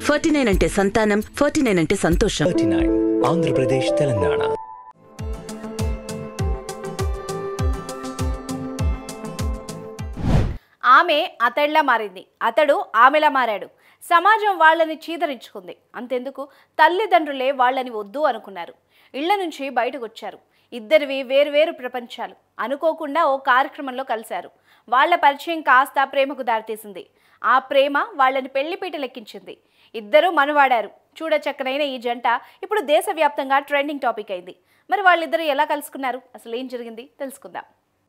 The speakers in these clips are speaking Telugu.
ఫార్టీ నైన్ అంటే సంతానం ఫార్టీ నైన్ అంటే సంతోషం థర్టీ నైన్ ఆంధ్రప్రదేశ్ తెలంగాణ ఆమె అతడిలా మారింది అతడు ఆమెలా మారాడు సమాజం వాళ్ళని చీదరించుకుంది అంతెందుకు తల్లిదండ్రులే వాళ్ళని వద్దు అనుకున్నారు ఇళ్ల నుంచి బయటకు వచ్చారు ఇద్దరివి వేరువేరు ప్రపంచాలు అనుకోకుండా ఓ కార్యక్రమంలో కలిశారు వాళ్ళ పరిచయం కాస్త ప్రేమకు దారితీసింది ఆ ప్రేమ వాళ్ళని పెళ్లిపీటలెక్కించింది ఇద్దరూ మనవాడారు చూడచక్కనైన ఈ జంట ఇప్పుడు దేశవ్యాప్తంగా ట్రెండింగ్ టాపిక్ అయింది మరి వాళ్ళిద్దరూ ఎలా కలుసుకున్నారు అసలు ఏం జరిగింది తెలుసుకుందాం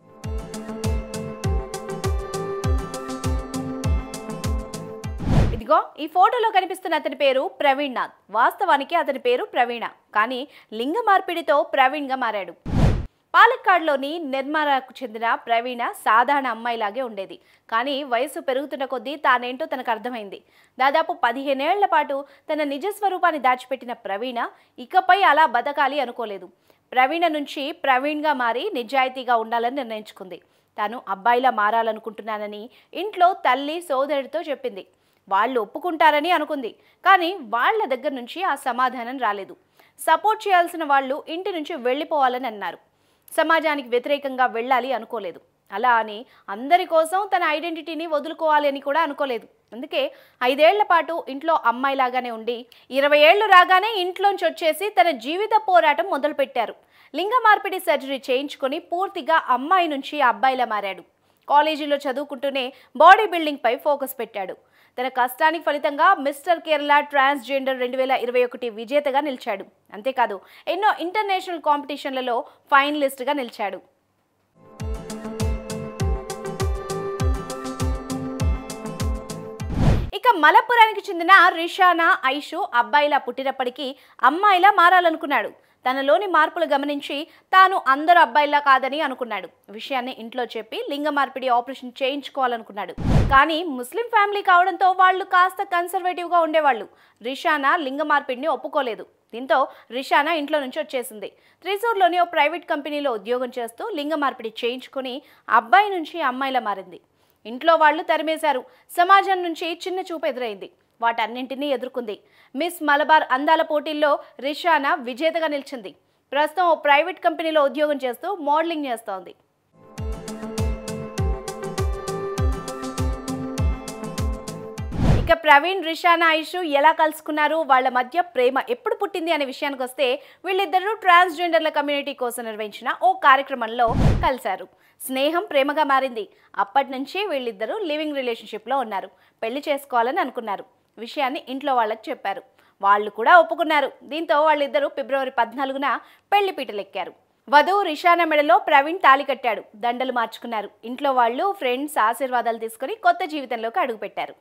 ఇదిగో ఈ ఫోటోలో కనిపిస్తున్న అతని పేరు ప్రవీణ్ నాథ్ వాస్తవానికి అతని పేరు ప్రవీణ కానీ లింగ మార్పిడితో ప్రవీణ్గా మారాడు పాలక్కాడ్లోని నిర్మాలకు చెందిన ప్రవీణ సాధారణ అమ్మాయిలాగే ఉండేది కానీ వయసు పెరుగుతున్న కొద్దీ తానేంటో తనకు అర్థమైంది దాదాపు పదిహేనేళ్ల పాటు తన నిజ స్వరూపాన్ని దాచిపెట్టిన ప్రవీణ ఇకపై అలా బతకాలి అనుకోలేదు ప్రవీణ నుంచి ప్రవీణ్గా మారి నిజాయితీగా ఉండాలని నిర్ణయించుకుంది తాను అబ్బాయిలా మారాలనుకుంటున్నానని ఇంట్లో తల్లి సోదరుడితో చెప్పింది వాళ్ళు ఒప్పుకుంటారని అనుకుంది కానీ వాళ్ళ దగ్గర నుంచి ఆ సమాధానం రాలేదు సపోర్ట్ చేయాల్సిన వాళ్ళు ఇంటి నుంచి వెళ్ళిపోవాలని అన్నారు సమాజానికి వ్యతిరేకంగా వెళ్ళాలి అనుకోలేదు అలా అని అందరి కోసం తన ఐడెంటిటీని వదులుకోవాలి అని కూడా అనుకోలేదు అందుకే ఐదేళ్ల పాటు ఇంట్లో అమ్మాయిలాగానే ఉండి ఇరవై ఏళ్ళు రాగానే ఇంట్లోంచి వచ్చేసి తన జీవిత పోరాటం మొదలుపెట్టారు లింగ మార్పిడి సర్జరీ చేయించుకొని పూర్తిగా అమ్మాయి నుంచి అబ్బాయిలా మారాడు కాలేజీలో చదువుకుంటూనే బాడీ బిల్డింగ్ పై ఫోకస్ పెట్టాడు తన కష్టానికి ఫలితంగా మిస్టర్ కేరళ ట్రాన్స్జెండర్ రెండు వేల ఇరవై ఒకటి విజేతగా నిలిచాడు అంతేకాదు ఎన్నో ఇంటర్నేషనల్ కాంపిటీషన్లలో ఫైనలిస్ట్గా నిలిచాడు ఇక మలపురానికి చెందిన రిషానా ఐషు అబ్బాయిలా పుట్టినప్పటికీ అమ్మాయిలా మారాలనుకున్నాడు తనలోని మార్పులు గమనించి తాను అందరూ అబ్బాయిలా కాదని అనుకున్నాడు విషయాన్ని ఇంట్లో చెప్పి లింగ మార్పిడి ఆపరేషన్ చేయించుకోవాలనుకున్నాడు కానీ ముస్లిం ఫ్యామిలీ కావడంతో వాళ్ళు కాస్త కన్సర్వేటివ్గా ఉండేవాళ్ళు రిషానా లింగ మార్పిడిని ఒప్పుకోలేదు దీంతో రిషానా ఇంట్లో నుంచి వచ్చేసింది త్రిశూర్లోని ఓ ప్రైవేట్ కంపెనీలో ఉద్యోగం చేస్తూ లింగ మార్పిడి చేయించుకొని అబ్బాయి నుంచి అమ్మాయిలా మారింది ఇంట్లో వాళ్ళు తరిమేశారు సమాజం నుంచి చిన్న చూపు ఎదురైంది వాటన్నింటినీ ఎదుర్కొంది మిస్ మలబార్ అందాల పోటీల్లో రిషానా విజేతగా నిలిచింది ప్రస్తుతం ఓ ప్రైవేట్ కంపెనీలో ఉద్యోగం చేస్తూ మోడలింగ్ చేస్తోంది ఇక ప్రవీణ్ రిషానా ఐషు ఎలా కలుసుకున్నారు వాళ్ళ మధ్య ప్రేమ ఎప్పుడు పుట్టింది అనే విషయానికి వస్తే వీళ్ళిద్దరూ ట్రాన్స్జెండర్ల కమ్యూనిటీ కోసం నిర్వహించిన ఓ కార్యక్రమంలో కలిశారు స్నేహం ప్రేమగా మారింది అప్పటి నుంచి వీళ్ళిద్దరూ లివింగ్ రిలేషన్షిప్లో ఉన్నారు పెళ్లి చేసుకోవాలని అనుకున్నారు విషయాన్ని ఇంట్లో వాళ్ళకి చెప్పారు వాళ్ళు కూడా ఒప్పుకున్నారు దీంతో వాళ్ళిద్దరూ ఫిబ్రవరి పద్నాలుగున పెళ్లి పీటలెక్కారు వధువు రిషానా మెడలో ప్రవీణ్ తాళి కట్టాడు దండలు మార్చుకున్నారు ఇంట్లో వాళ్ళు ఫ్రెండ్స్ ఆశీర్వాదాలు తీసుకుని కొత్త జీవితంలోకి అడుగుపెట్టారు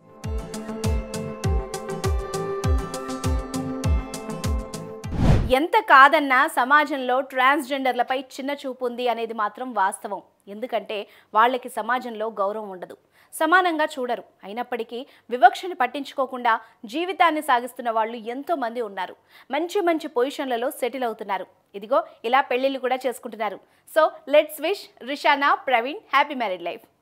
ఎంత కాదన్నా సమాజంలో ట్రాన్స్జెండర్లపై చిన్న చూపు ఉంది అనేది మాత్రం వాస్తవం ఎందుకంటే వాళ్ళకి సమాజంలో గౌరవం ఉండదు సమానంగా చూడరు అయినప్పటికీ వివక్షని పట్టించుకోకుండా జీవితాన్ని సాగిస్తున్న వాళ్ళు ఎంతో మంది ఉన్నారు మంచి మంచి పొజిషన్లలో సెటిల్ అవుతున్నారు ఇదిగో ఇలా పెళ్ళిళ్ళు కూడా చేసుకుంటున్నారు so let's wish Rishana Praveen happy married life